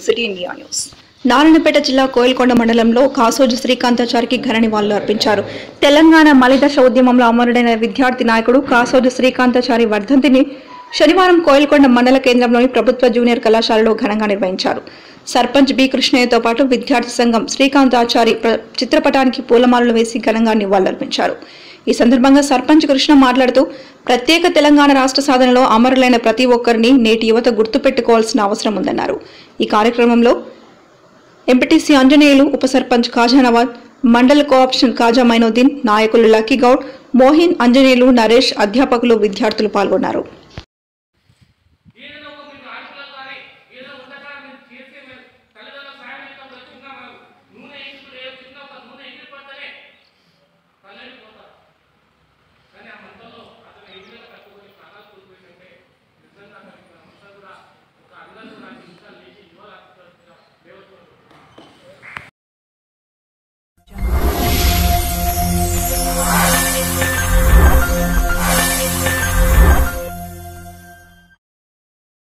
city India news Narayanpet జిల్లా కోయిల్కొండ మండలంలో కాసోజు శ్రీకాంతాచారికి ఘన నివాళులు అర్పించారు తెలంగాణ మలిదశ ఉద్యమంలో అమరుడైన విద్యార్థి నాయకుడు కాసోజు శ్రీకాంతాచారి వర్ధంతిని శనివారం కోయిల్కొండ మండల కేంద్రంలోని ప్రభుత్వ జూనియర్ కళాశాలలో ఘనంగా నిర్వహించారు సర్పంచ్ బి కృష్ణయ్యతో పాటు విద్యార్థి సంఘం శ్రీకాంతాచారి ప్ర- చిత్రపటానికి పూలమాలలు వేసి ఘనంగా నివాళులర్పించారు ఈ సందర్భంగా సర్పంచ్ కృష్ణ మాట్లాడుతూ ప్రత్యేక తెలంగాణ రాష్ట్ర సాధనలో అమరులైన ప్రతి ఒక్కరిని నేటి యువత గుర్తుపెట్టుకోవాల్సిన అవసరం ఉందన్నారు ఈ కార్యక్రమంలో ఎంపీటీసీ ఆంజనేయులు ఉప సర్పంచ్ ఖాజా నవాజ్ మండల కోఆప్షన్ ఖాజా మైనుద్దీన్ నాయకులు లక్కీ గౌడ్ మోహిన్ అంజనేయులు నరేష్ అధ్యాపకులు విద్యార్థులు పాల్గొన్నారు